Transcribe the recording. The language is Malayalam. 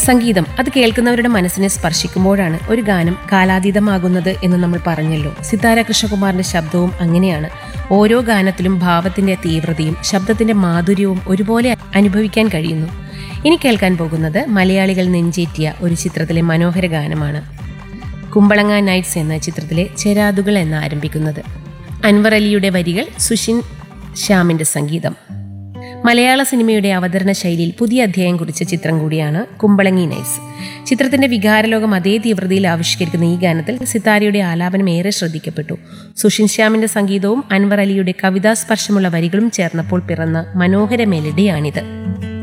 സംഗീതം അത് കേൾക്കുന്നവരുടെ മനസ്സിനെ സ്പർശിക്കുമ്പോഴാണ് ഒരു ഗാനം കാലാതീതമാകുന്നത് എന്ന് നമ്മൾ പറഞ്ഞല്ലോ സിതാര കൃഷ്ണകുമാറിന്റെ ശബ്ദവും അങ്ങനെയാണ് ഓരോ ഗാനത്തിലും ഭാവത്തിന്റെ തീവ്രതയും ശബ്ദത്തിന്റെ മാധുര്യവും ഒരുപോലെ അനുഭവിക്കാൻ കഴിയുന്നു ഇനി കേൾക്കാൻ പോകുന്നത് മലയാളികൾ നെഞ്ചേറ്റിയ ഒരു ചിത്രത്തിലെ മനോഹര ഗാനമാണ് കുമ്പളങ്ങ നൈറ്റ്സ് എന്ന ചിത്രത്തിലെ ചെരാതുകൾ എന്ന് ആരംഭിക്കുന്നത് അൻവർ അലിയുടെ വരികൾ സുഷിൻ ശ്യാമിന്റെ സംഗീതം മലയാള സിനിമയുടെ അവതരണ ശൈലിയിൽ പുതിയ അധ്യായം കുറിച്ച ചിത്രം കൂടിയാണ് കുമ്പളങ്ങി നൈറ്റ്സ് ചിത്രത്തിന്റെ വികാരലോകം അതേ തീവ്രതയിൽ ആവിഷ്കരിക്കുന്ന ഈ ഗാനത്തിൽ സിതാരയുടെ ആലാപനം ഏറെ ശ്രദ്ധിക്കപ്പെട്ടു സുഷിൻ ശ്യാമിന്റെ സംഗീതവും അൻവർ അലിയുടെ കവിതാസ്പർശമുള്ള വരികളും ചേർന്നപ്പോൾ പിറന്ന മനോഹര മെലഡിയാണിത്